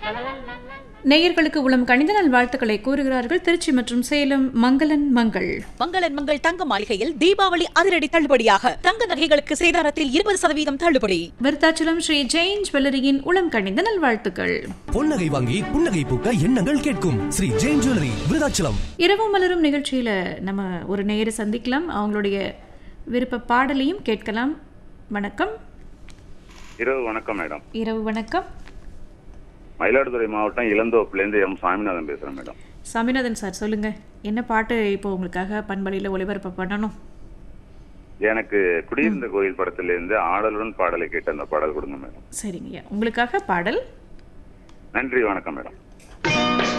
நேயர்களுக்கு உளம் கணித நல் வாழ்த்துக்களை கூறுகிறார்கள் திருச்சி மற்றும் சேலம் மங்களன் மங்கள் மங்களன் மங்கள் தங்க மாளிகையில் தீபாவளி அதிரடி தள்ளுபடியாக தங்க நகைகளுக்கு சேதாரத்தில் இருபது சதவீதம் தள்ளுபடி விருத்தாச்சலம் ஸ்ரீ ஜெயின் ஜுவல்லரியின் உளம் கணித நல் வாழ்த்துக்கள் பொன்னகை வாங்கி புன்னகை பூக்க எண்ணங்கள் கேட்கும் ஸ்ரீ ஜெயின் ஜுவல்லரி விருதாச்சலம் இரவு மலரும் நிகழ்ச்சியில நம்ம ஒரு நேயரை சந்திக்கலாம் அவங்களுடைய விருப்ப பாடலையும் கேட்கலாம் வணக்கம் இரவு வணக்கம் மேடம் இரவு வணக்கம் மயிலாடுதுறை மாவட்டம் இளந்தோப்புலேருந்து எம் சாமிநாதன் பேசுறேன் மேடம் சாமிநாதன் சார் சொல்லுங்க என்ன பாட்டு இப்போ உங்களுக்காக பண்பலையில் ஒளிபரப்பு பண்ணணும் எனக்கு குடியிருந்த கோயில் படத்திலிருந்து ஆடலுடன் பாடலை கேட்டு அந்த பாடல் கொடுங்க மேடம் சரிங்கய்யா உங்களுக்காக பாடல் நன்றி வணக்கம் மேடம்